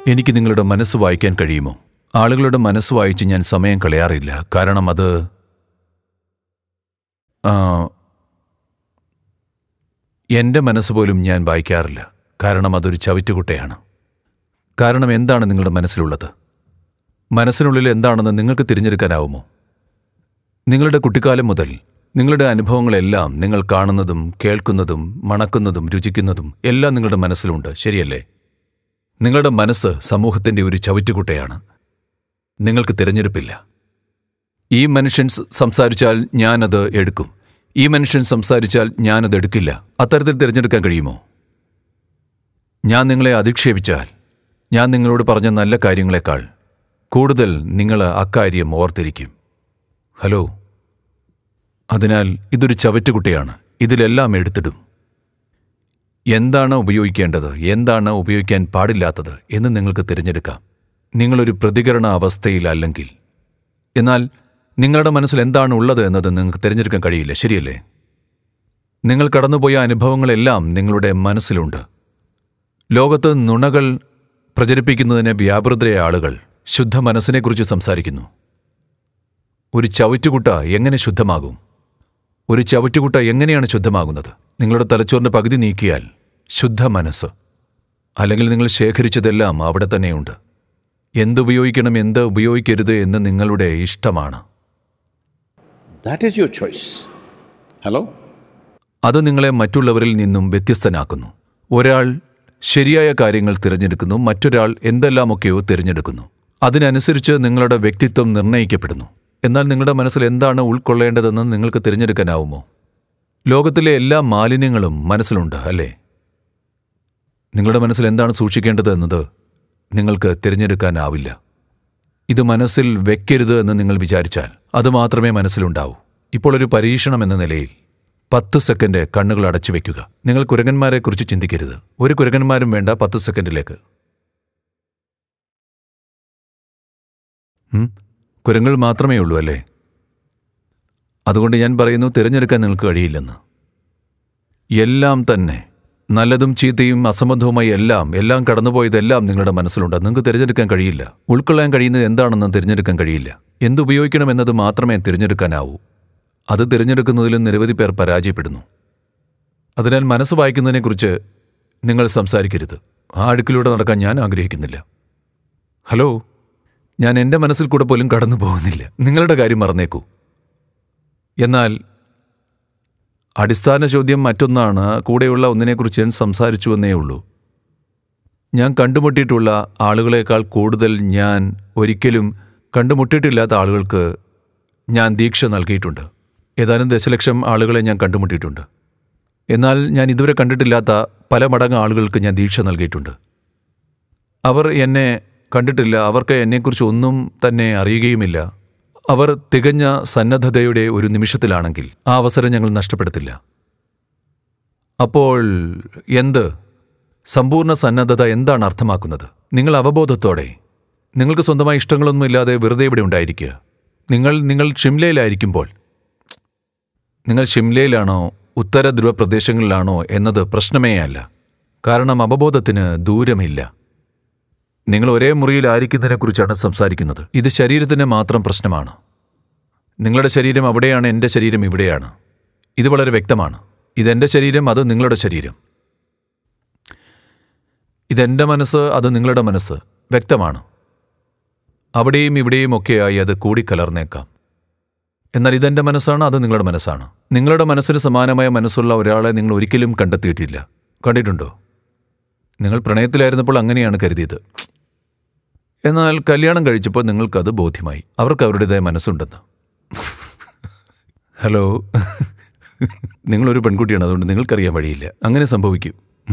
എനിക്ക് നിങ്ങളുടെ മനസ്സ് വായിക്കാൻ കഴിയുമോ ആളുകളുടെ മനസ്സ് വായിച്ച് ഞാൻ സമയം കളയാറില്ല കാരണം അത് ആ, എൻ്റെ മനസ്സ് പോലും ഞാൻ വായിക്കാറില്ല കാരണം അതൊരു ചവിറ്റുകുട്ടയാണ് കാരണം എന്താണ് നിങ്ങളുടെ മനസ്സിലുള്ളത് മനസ്സിനുള്ളിൽ എന്താണെന്ന് നിങ്ങൾക്ക് തിരഞ്ഞെടുക്കാനാവുമോ നിങ്ങളുടെ കുട്ടിക്കാലം മുതൽ നിങ്ങളുടെ അനുഭവങ്ങളെല്ലാം നിങ്ങൾ കാണുന്നതും കേൾക്കുന്നതും മണക്കുന്നതും രുചിക്കുന്നതും എല്ലാം നിങ്ങളുടെ മനസ്സിലുണ്ട് ശരിയല്ലേ നിങ്ങളുടെ മനസ്സ് സമൂഹത്തിന്റെ ഒരു ചവിറ്റുകുട്ടയാണ് നിങ്ങൾക്ക് തിരഞ്ഞെടുപ്പില്ല ഈ മനുഷ്യൻ സ് സംസാരിച്ചാൽ ഞാനത് എടുക്കും ഈ മനുഷ്യൻ സംസാരിച്ചാൽ ഞാനത് എടുക്കില്ല അത്തരത്തിൽ തിരഞ്ഞെടുക്കാൻ കഴിയുമോ ഞാൻ നിങ്ങളെ അധിക്ഷേപിച്ചാൽ ഞാൻ നിങ്ങളോട് പറഞ്ഞ നല്ല കാര്യങ്ങളെക്കാൾ കൂടുതൽ നിങ്ങൾ അക്കാര്യം ഓർത്തിരിക്കും ഹലോ അതിനാൽ ഇതൊരു ചവറ്റുകുട്ടിയാണ് ഇതിലെല്ലാം എടുത്തിടും എന്താണ് ഉപയോഗിക്കേണ്ടത് എന്താണ് ഉപയോഗിക്കാൻ പാടില്ലാത്തത് എന്ന് നിങ്ങൾക്ക് തിരഞ്ഞെടുക്കാം നിങ്ങളൊരു പ്രതികരണ അവസ്ഥയിലല്ലെങ്കിൽ എന്നാൽ നിങ്ങളുടെ മനസ്സിൽ എന്താണ് ഉള്ളത് എന്നത് നിങ്ങൾക്ക് തിരഞ്ഞെടുക്കാൻ കഴിയില്ല ശരിയല്ലേ നിങ്ങൾ കടന്നുപോയ അനുഭവങ്ങളെല്ലാം നിങ്ങളുടെ മനസ്സിലുണ്ട് ലോകത്ത് നുണകൾ പ്രചരിപ്പിക്കുന്നതിന് വ്യാപൃതരായ ആളുകൾ ശുദ്ധ മനസ്സിനെക്കുറിച്ച് സംസാരിക്കുന്നു ഒരു ചവിറ്റുകുട്ട എങ്ങനെ ശുദ്ധമാകും ഒരു ചവിറ്റുകുട്ട എങ്ങനെയാണ് ശുദ്ധമാകുന്നത് നിങ്ങളുടെ തലച്ചോറിന്റെ പകുതി നീക്കിയാൽ ശുദ്ധ മനസ്സ് അല്ലെങ്കിൽ നിങ്ങൾ ശേഖരിച്ചതെല്ലാം അവിടെ തന്നെയുണ്ട് എന്തുപയോഗിക്കണം എന്ത് ഉപയോഗിക്കരുത് എന്ന് നിങ്ങളുടെ ഇഷ്ടമാണ് That is your choice. Hello? അത് നിങ്ങളെ മറ്റുള്ളവരിൽ നിന്നും വ്യത്യസ്തനാക്കുന്നു ഒരാൾ ശരിയായ കാര്യങ്ങൾ തിരഞ്ഞെടുക്കുന്നു മറ്റൊരാൾ എന്തെല്ലാമൊക്കെയോ തിരഞ്ഞെടുക്കുന്നു അതിനനുസരിച്ച് നിങ്ങളുടെ വ്യക്തിത്വം നിർണ്ണയിക്കപ്പെടുന്നു എന്നാൽ നിങ്ങളുടെ മനസ്സിൽ എന്താണ് ഉൾക്കൊള്ളേണ്ടതെന്ന് നിങ്ങൾക്ക് തിരഞ്ഞെടുക്കാനാവുമോ ലോകത്തിലെ എല്ലാ മാലിന്യങ്ങളും മനസ്സിലുണ്ട് അല്ലേ നിങ്ങളുടെ മനസ്സിൽ എന്താണ് സൂക്ഷിക്കേണ്ടത് എന്നത് നിങ്ങൾക്ക് തിരഞ്ഞെടുക്കാനാവില്ല ഇത് മനസ്സിൽ വെക്കരുത് എന്ന് നിങ്ങൾ വിചാരിച്ചാൽ അത് മാത്രമേ മനസ്സിലുണ്ടാവൂ ഇപ്പോൾ ഒരു പരീക്ഷണം എന്ന നിലയിൽ പത്ത് സെക്കൻഡ് കണ്ണുകൾ അടച്ചു വെക്കുക നിങ്ങൾ കുരങ്ങന്മാരെ കുറിച്ച് ചിന്തിക്കരുത് ഒരു കുരങ്ങന്മാരും വേണ്ട പത്ത് സെക്കൻഡിലേക്ക് ഉം? കുരങ്ങൾ മാത്രമേ ഉള്ളൂ അല്ലേ അതുകൊണ്ട് ഞാൻ പറയുന്നു തിരഞ്ഞെടുക്കാൻ നിങ്ങൾക്ക് കഴിയില്ലെന്ന് എല്ലാം തന്നെ നല്ലതും ചീത്തയും അസംബന്ധവുമായി എല്ലാം എല്ലാം കടന്നുപോയതെല്ലാം നിങ്ങളുടെ മനസ്സിലുണ്ട് നിങ്ങൾക്ക് തിരഞ്ഞെടുക്കാൻ കഴിയില്ല ഉൾക്കൊള്ളാൻ കഴിയുന്നത് എന്താണെന്ന് തിരഞ്ഞെടുക്കാൻ കഴിയില്ല എന്തുപയോഗിക്കണം എന്നത് മാത്രമേ തിരഞ്ഞെടുക്കാനാവൂ അത് തിരഞ്ഞെടുക്കുന്നതിലും നിരവധി പേർ പരാജയപ്പെടുന്നു അതിനാൽ മനസ്സ് വായിക്കുന്നതിനെക്കുറിച്ച് നിങ്ങൾ സംസാരിക്കരുത് ആ അടുക്കിലൂടെ നടക്കാൻ ഞാൻ ആഗ്രഹിക്കുന്നില്ല ഹലോ ഞാൻ എൻ്റെ മനസ്സിൽ കൂടെ പോലും കടന്നു പോകുന്നില്ല നിങ്ങളുടെ കാര്യം മറന്നേക്കൂ എന്നാൽ അടിസ്ഥാന ചോദ്യം മറ്റൊന്നാണ് കൂടെയുള്ള ഒന്നിനെക്കുറിച്ച് ഞാൻ സംസാരിച്ചു എന്നേ ഉള്ളൂ ഞാൻ കണ്ടുമുട്ടിയിട്ടുള്ള ആളുകളെക്കാൾ കൂടുതൽ ഞാൻ ഒരിക്കലും കണ്ടുമുട്ടിയിട്ടില്ലാത്ത ആളുകൾക്ക് ഞാൻ ദീക്ഷ നൽകിയിട്ടുണ്ട് ഏതാനും ദശലക്ഷം ആളുകളെ ഞാൻ കണ്ടുമുട്ടിയിട്ടുണ്ട് എന്നാൽ ഞാൻ ഇതുവരെ കണ്ടിട്ടില്ലാത്ത പല മടങ്ങ് ആളുകൾക്ക് ഞാൻ ദീക്ഷ നൽകിയിട്ടുണ്ട് അവർ എന്നെ കണ്ടിട്ടില്ല അവർക്ക് എന്നെക്കുറിച്ച് ഒന്നും തന്നെ അറിയുകയുമില്ല അവർ തികഞ്ഞ സന്നദ്ധതയുടെ ഒരു നിമിഷത്തിലാണെങ്കിൽ ആ അവസരം ഞങ്ങൾ നഷ്ടപ്പെടുത്തില്ല അപ്പോൾ എന്ത് സമ്പൂർണ്ണ സന്നദ്ധത എന്താണ് അർത്ഥമാക്കുന്നത് നിങ്ങൾ അവബോധത്തോടെ നിങ്ങൾക്ക് സ്വന്തമായി ഇഷ്ടങ്ങളൊന്നുമില്ലാതെ വെറുതെ ഇവിടെ ഉണ്ടായിരിക്കുക നിങ്ങൾ നിങ്ങൾ ഷിംലയിലായിരിക്കുമ്പോൾ നിങ്ങൾ ഷിംലയിലാണോ ഉത്തര ധ്രുവ പ്രദേശങ്ങളിലാണോ എന്നത് പ്രശ്നമേ അല്ല കാരണം അവബോധത്തിന് ദൂരമില്ല നിങ്ങൾ ഒരേ മുറിയിലായിരിക്കുന്നതിനെക്കുറിച്ചാണ് സംസാരിക്കുന്നത് ഇത് ശരീരത്തിന് മാത്രം പ്രശ്നമാണ് നിങ്ങളുടെ ശരീരം അവിടെയാണ് എൻ്റെ ശരീരം ഇവിടെയാണ് ഇത് വളരെ വ്യക്തമാണ് ഇതെൻ്റെ ശരീരം അത് നിങ്ങളുടെ ശരീരം ഇതെൻ്റെ മനസ്സ് അത് നിങ്ങളുടെ മനസ്സ് വ്യക്തമാണ് അവിടെയും ഇവിടെയും ഒക്കെയായി അത് കൂടിക്കലർന്നേക്കാം എന്നാൽ ഇതെൻ്റെ മനസ്സാണ് അത് നിങ്ങളുടെ മനസ്സാണ് നിങ്ങളുടെ മനസ്സിന് സമാനമായ മനസ്സുള്ള ഒരാളെ നിങ്ങൾ ഒരിക്കലും കണ്ടെത്തിയിട്ടില്ല കണ്ടിട്ടുണ്ടോ നിങ്ങൾ പ്രണയത്തിലായിരുന്നപ്പോൾ അങ്ങനെയാണ് കരുതിയത് എന്നാൽ കല്യാണം കഴിച്ചപ്പോൾ നിങ്ങൾക്കത് ബോധ്യമായി അവർക്ക് അവരുടേതായ മനസ്സുണ്ടെന്ന് ഹലോ നിങ്ങളൊരു പെൺകുട്ടിയാണ് അതുകൊണ്ട് നിങ്ങൾക്കറിയാൻ വഴിയില്ല അങ്ങനെ സംഭവിക്കും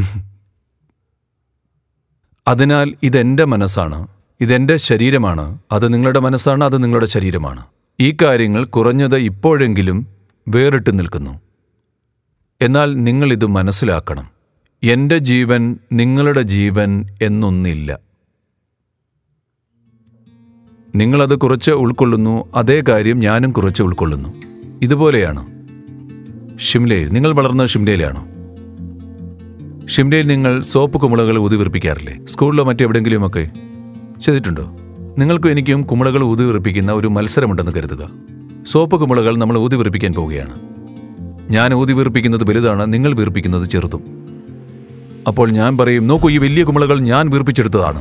അതിനാൽ ഇതെന്റെ മനസ്സാണ് ഇതെന്റെ ശരീരമാണ് അത് നിങ്ങളുടെ മനസ്സാണ് അത് നിങ്ങളുടെ ശരീരമാണ് ഈ കാര്യങ്ങൾ കുറഞ്ഞത് ഇപ്പോഴെങ്കിലും വേറിട്ട് നിൽക്കുന്നു എന്നാൽ നിങ്ങൾ ഇത് മനസ്സിലാക്കണം എന്റെ ജീവൻ നിങ്ങളുടെ ജീവൻ എന്നൊന്നില്ല നിങ്ങളത് കുറച്ച് ഉൾക്കൊള്ളുന്നു അതേ കാര്യം ഞാനും കുറച്ച് ഉൾക്കൊള്ളുന്നു ഇതുപോലെയാണ് ഷിംലയിൽ നിങ്ങൾ വളർന്നത് ഷിംലയിലാണോ ഷിംലയിൽ നിങ്ങൾ സോപ്പ് കുമിളകൾ ഊതിവിർപ്പിക്കാറില്ലേ സ്കൂളിലോ മറ്റെവിടെങ്കിലുമൊക്കെ ചെയ്തിട്ടുണ്ടോ നിങ്ങൾക്കും എനിക്കും കുമിളകൾ ഊതി വിറപ്പിക്കുന്ന ഒരു മത്സരമുണ്ടെന്ന് കരുതുക സോപ്പ് കുമിളകൾ നമ്മൾ ഊതി വിറപ്പിക്കാൻ പോവുകയാണ് ഞാൻ ഊതി വീർപ്പിക്കുന്നത് വലുതാണ് നിങ്ങൾ വീർപ്പിക്കുന്നത് ചെറുതും അപ്പോൾ ഞാൻ പറയും നോക്കൂ ഈ വലിയ കുമിളകൾ ഞാൻ വീർപ്പിച്ചെടുത്തതാണ്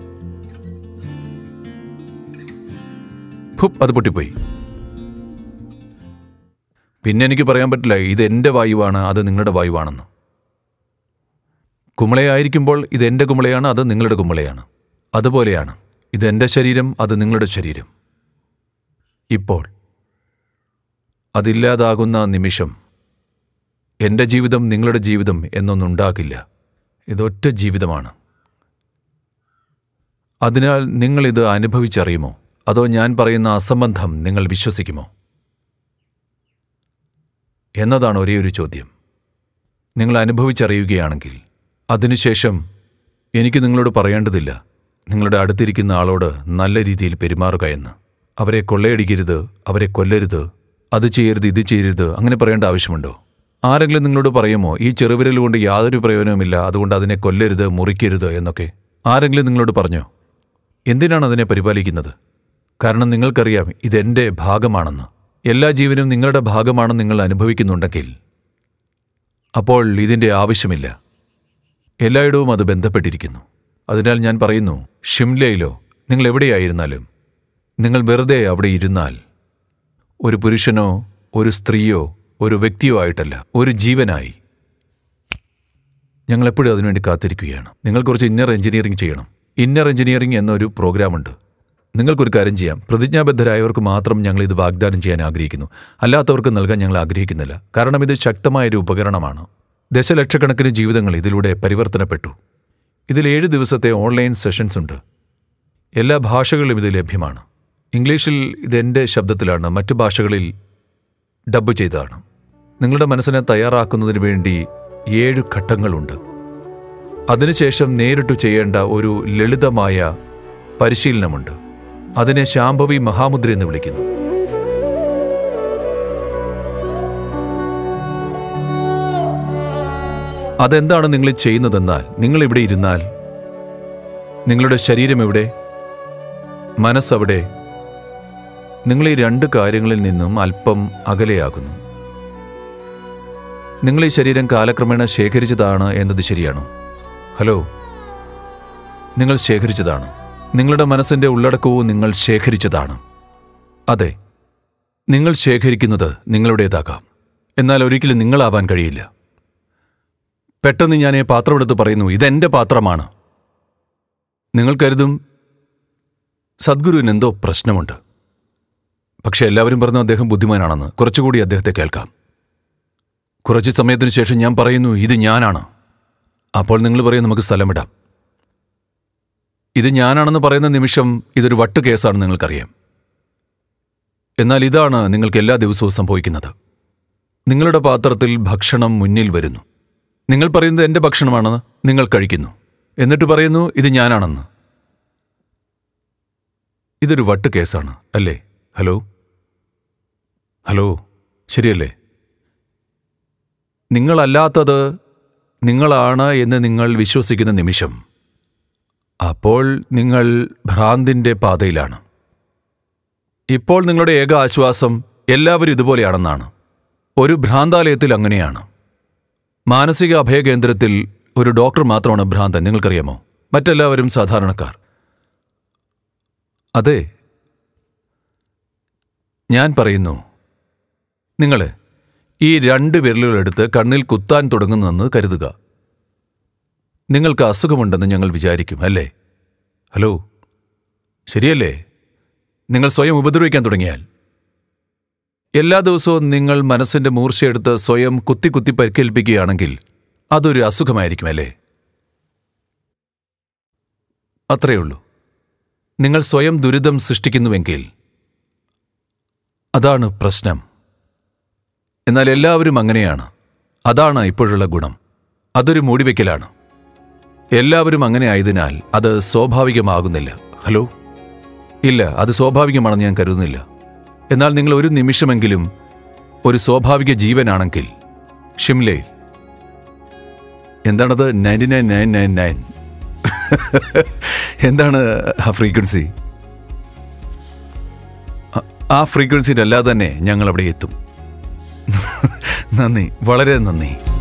ഫുപ്പ്, അത് പൊട്ടിപ്പോയി പിന്നെ എനിക്ക് പറയാൻ പറ്റില്ല ഇത് എൻ്റെ വായുവാണ് അത് നിങ്ങളുടെ വായുവാണെന്ന് കുമിളയായിരിക്കുമ്പോൾ ഇത് എൻ്റെ കുമിളയാണ് അത് നിങ്ങളുടെ കുമിളയാണ് അതുപോലെയാണ് ഇത് എൻ്റെ ശരീരം അത് നിങ്ങളുടെ ശരീരം ഇപ്പോൾ അതില്ലാതാകുന്ന നിമിഷം എൻ്റെ ജീവിതം നിങ്ങളുടെ ജീവിതം എന്നൊന്നുണ്ടാകില്ല ഇതൊറ്റ ജീവിതമാണ് അതിനാൽ നിങ്ങളിത് അനുഭവിച്ചറിയുമോ അതോ ഞാൻ പറയുന്ന അസംബന്ധം നിങ്ങൾ വിശ്വസിക്കുമോ എന്നതാണ് ഒരേ ഒരു ചോദ്യം നിങ്ങൾ അനുഭവിച്ചറിയുകയാണെങ്കിൽ അതിനുശേഷം എനിക്ക് നിങ്ങളോട് പറയേണ്ടതില്ല നിങ്ങളുടെ അടുത്തിരിക്കുന്ന ആളോട് നല്ല രീതിയിൽ പെരുമാറുക എന്ന് അവരെ കൊള്ളയടിക്കരുത് അവരെ കൊല്ലരുത് അത് ചെയ്യരുത് ഇത് ചെയ്യരുത് അങ്ങനെ പറയേണ്ട ആവശ്യമുണ്ടോ ആരെങ്കിലും നിങ്ങളോട് പറയുമോ ഈ ചെറുവിരൽ കൊണ്ട് യാതൊരു പ്രയോജനവുമില്ല അതുകൊണ്ട് അതിനെ കൊല്ലരുത് മുറിക്കരുത് എന്നൊക്കെ ആരെങ്കിലും നിങ്ങളോട് പറഞ്ഞോ എന്തിനാണ് അതിനെ പരിപാലിക്കുന്നത് കാരണം നിങ്ങൾക്കറിയാം ഇതെന്റെ ഭാഗമാണെന്ന് എല്ലാ ജീവനും നിങ്ങളുടെ ഭാഗമാണെന്ന് നിങ്ങൾ അനുഭവിക്കുന്നുണ്ടെങ്കിൽ അപ്പോൾ ഇതിന്റെ ആവശ്യമില്ല എല്ലായിടവും അത് ബന്ധപ്പെട്ടിരിക്കുന്നു അതിനാൽ ഞാൻ പറയുന്നു ഷിംലയിലോ നിങ്ങൾ എവിടെയായിരുന്നാലും നിങ്ങൾ വെറുതെ അവിടെ ഇരുന്നാൽ ഒരു പുരുഷനോ ഒരു സ്ത്രീയോ ഒരു വ്യക്തിയോ ആയിട്ടല്ല ഒരു ജീവനായി ഞങ്ങൾ എപ്പോഴും അതിനുവേണ്ടി കാത്തിരിക്കുകയാണ് നിങ്ങൾ കുറച്ച് ഇന്നർ എഞ്ചിനീയറിംഗ് ചെയ്യണം ഇന്നർ എഞ്ചിനീയറിംഗ് എന്നൊരു പ്രോഗ്രാമുണ്ട് നിങ്ങൾക്കൊരു കാര്യം ചെയ്യാം പ്രതിജ്ഞാബദ്ധരായവർക്ക് മാത്രം ഞങ്ങൾ ഇത് വാഗ്ദാനം ചെയ്യാൻ ആഗ്രഹിക്കുന്നു അല്ലാത്തവർക്ക് നൽകാൻ ഞങ്ങൾ ആഗ്രഹിക്കുന്നില്ല കാരണം ഇത് ശക്തമായൊരു ഉപകരണമാണ് ദശലക്ഷക്കണക്കിന് ജീവിതങ്ങൾ ഇതിലൂടെ പരിവർത്തനപ്പെട്ടു ഇതിൽ ഏഴ് ദിവസത്തെ ഓൺലൈൻ സെഷൻസ് ഉണ്ട് എല്ലാ ഭാഷകളിലും ഇത് ലഭ്യമാണ് ഇംഗ്ലീഷിൽ ഇത് എൻ്റെ ശബ്ദത്തിലാണ് മറ്റു ഭാഷകളിൽ ഡബ്ബ് ചെയ്തതാണ് നിങ്ങളുടെ മനസ്സിനെ തയ്യാറാക്കുന്നതിന് വേണ്ടി ഏഴ് ഘട്ടങ്ങളുണ്ട് അതിനുശേഷം നേരിട്ട് ചെയ്യേണ്ട ഒരു ലളിതമായ പരിശീലനമുണ്ട് അതിനെ ശാംഭവി മഹാമുദ്ര എന്ന് വിളിക്കുന്നു അതെന്താണ് നിങ്ങൾ ചെയ്യുന്നതെന്നാൽ നിങ്ങൾ ഇവിടെ ഇരുന്നാൽ നിങ്ങളുടെ ശരീരം എവിടെ മനസ്സവിടെ നിങ്ങൾ ഈ രണ്ട് കാര്യങ്ങളിൽ നിന്നും അല്പം അകലെയാകുന്നു നിങ്ങൾ ഈ ശരീരം കാലക്രമേണ ശേഖരിച്ചതാണ് എന്നത് ശരിയാണോ ഹലോ നിങ്ങൾ ശേഖരിച്ചതാണ് നിങ്ങളുടെ മനസ്സിന്റെ ഉള്ളടക്കവും നിങ്ങൾ ശേഖരിച്ചതാണ് അതെ നിങ്ങൾ ശേഖരിക്കുന്നത് നിങ്ങളുടേതാകാം എന്നാൽ ഒരിക്കലും നിങ്ങളാവാൻ കഴിയില്ല പെട്ടെന്ന് ഞാൻ ഈ പാത്രമെടുത്ത് പറയുന്നു ഇതെന്റെ പാത്രമാണ് നിങ്ങൾ കരുതും സദ്ഗുരുവിന് എന്തോ പ്രശ്നമുണ്ട് പക്ഷെ എല്ലാവരും പറഞ്ഞു അദ്ദേഹം ബുദ്ധിമാനാണെന്ന് കുറച്ചുകൂടി അദ്ദേഹത്തെ കേൾക്കാം കുറച്ച് സമയത്തിന് ശേഷം ഞാൻ പറയുന്നു ഇത് ഞാനാണ് അപ്പോൾ നിങ്ങൾ പറയും നമുക്ക് സ്ഥലം വിടാം ഇത് ഞാനാണെന്ന് പറയുന്ന നിമിഷം ഇതൊരു വട്ട് കേസാണെന്ന് നിങ്ങൾക്കറിയാം എന്നാൽ ഇതാണ് നിങ്ങൾക്ക് എല്ലാ ദിവസവും സംഭവിക്കുന്നത് നിങ്ങളുടെ പാത്രത്തിൽ ഭക്ഷണം മുന്നിൽ വരുന്നു നിങ്ങൾ പറയുന്നത് എൻ്റെ ഭക്ഷണമാണെന്ന് നിങ്ങൾ കഴിക്കുന്നു എന്നിട്ട് പറയുന്നു ഇത് ഞാനാണെന്ന് ഇതൊരു വട്ട് കേസാണ് അല്ലേ ഹലോ ഹലോ ശരിയല്ലേ നിങ്ങളല്ലാത്തത് നിങ്ങളാണ് എന്ന് നിങ്ങൾ വിശ്വസിക്കുന്ന നിമിഷം അപ്പോൾ നിങ്ങൾ ഭ്രാന്തിൻ്റെ പാതയിലാണ് ഇപ്പോൾ നിങ്ങളുടെ ഏക ആശ്വാസം എല്ലാവരും ഇതുപോലെയാണെന്നാണ് ഒരു ഭ്രാന്താലയത്തിൽ അങ്ങനെയാണ് മാനസിക അഭയകേന്ദ്രത്തിൽ ഒരു ഡോക്ടർ മാത്രമാണ് ഭ്രാന്തൻ നിങ്ങൾക്കറിയാമോ മറ്റെല്ലാവരും സാധാരണക്കാർ അതെ ഞാൻ പറയുന്നു നിങ്ങൾ ഈ രണ്ട് വിരലുകളെടുത്ത് കണ്ണിൽ കുത്താൻ തുടങ്ങുന്നെന്ന് കരുതുക നിങ്ങൾക്ക് അസുഖമുണ്ടെന്ന് ഞങ്ങൾ വിചാരിക്കും അല്ലേ ഹലോ ശരിയല്ലേ നിങ്ങൾ സ്വയം ഉപദ്രവിക്കാൻ തുടങ്ങിയാൽ എല്ലാ ദിവസവും നിങ്ങൾ മനസ്സിന്റെ മൂർച്ചയെടുത്ത് സ്വയം കുത്തി കുത്തി പരിക്കേൽപ്പിക്കുകയാണെങ്കിൽ അതൊരു അസുഖമായിരിക്കും അല്ലേ അത്രയേ ഉള്ളൂ നിങ്ങൾ സ്വയം ദുരിതം സൃഷ്ടിക്കുന്നുവെങ്കിൽ അതാണ് പ്രശ്നം എന്നാൽ എല്ലാവരും അങ്ങനെയാണ് അതാണ് ഇപ്പോഴുള്ള ഗുണം അതൊരു മൂടിവെക്കലാണ് എല്ലാവരും അങ്ങനെ ആയതിനാൽ അത് സ്വാഭാവികമാകുന്നില്ല ഹലോ ഇല്ല അത് സ്വാഭാവികമാണെന്ന് ഞാൻ കരുതുന്നില്ല എന്നാൽ നിങ്ങൾ ഒരു നിമിഷമെങ്കിലും ഒരു സ്വാഭാവിക ജീവനാണെങ്കിൽ ഷിംലയിൽ എന്താണത് ninety nine nine nine nine എന്താണ് ആ ഫ്രീക്വൻസി ആ- ആ ഫ്രീക്വൻസിയിൽ അല്ലാതെ തന്നെ ഞങ്ങൾ അവിടെ എത്തും നന്ദി വളരെ നന്ദി